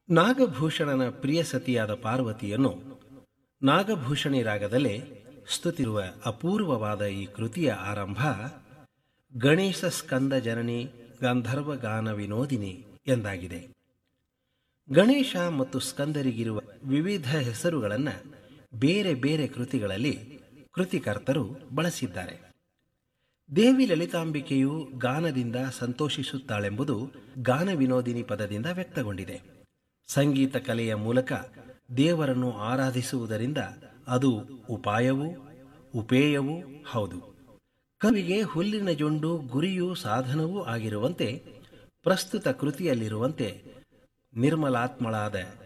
ನಾಗಭೂಷಣನ ಪ್ರಿಯ ಸತಿಯಾದ ಪಾರ್ವತಿಯನ್ನು ನಾಗಭೂಷಣಿ ರಾಗದಲ್ಲೇ ಸ್ತುತಿರುವ ಅಪೂರ್ವವಾದ ಈ ಕೃತಿಯ ಆರಂಭ ಗಣೇಶ ಸ್ಕಂದ ಜನನಿ ಗಾಂಧರ್ವ ಗಾನ ವಿನೋದಿನಿ ಎಂದಾಗಿದೆ ಗಣೇಶ ಮತ್ತು ಸ್ಕಂದರಿಗಿರುವ ವಿವಿಧ ಹೆಸರುಗಳನ್ನು ಬೇರೆ ಬೇರೆ ಕೃತಿಗಳಲ್ಲಿ ಕೃತಿಕರ್ತರು ಬಳಸಿದ್ದಾರೆ ದೇವಿ ಲಲಿತಾಂಬಿಕೆಯು ಗಾನದಿಂದ ಸಂತೋಷಿಸುತ್ತಾಳೆಂಬುದು ಗಾನ ವಿನೋದಿನಿ ಪದದಿಂದ ವ್ಯಕ್ತಗೊಂಡಿದೆ ಸಂಗೀತ ಕಲೆಯ ಮೂಲಕ ದೇವರನ್ನು ಆರಾಧಿಸುವುದರಿಂದ ಅದು ಉಪಾಯವೂ ಉಪೇಯವೂ ಹೌದು ಕವಿಗೆ ಹುಲ್ಲಿನ ಜೊಂಡು ಗುರಿಯೂ ಸಾಧನವೂ ಆಗಿರುವಂತೆ ಪ್ರಸ್ತುತ ಕೃತಿಯಲ್ಲಿರುವಂತೆ ನಿರ್ಮಲಾತ್ಮಳಾದ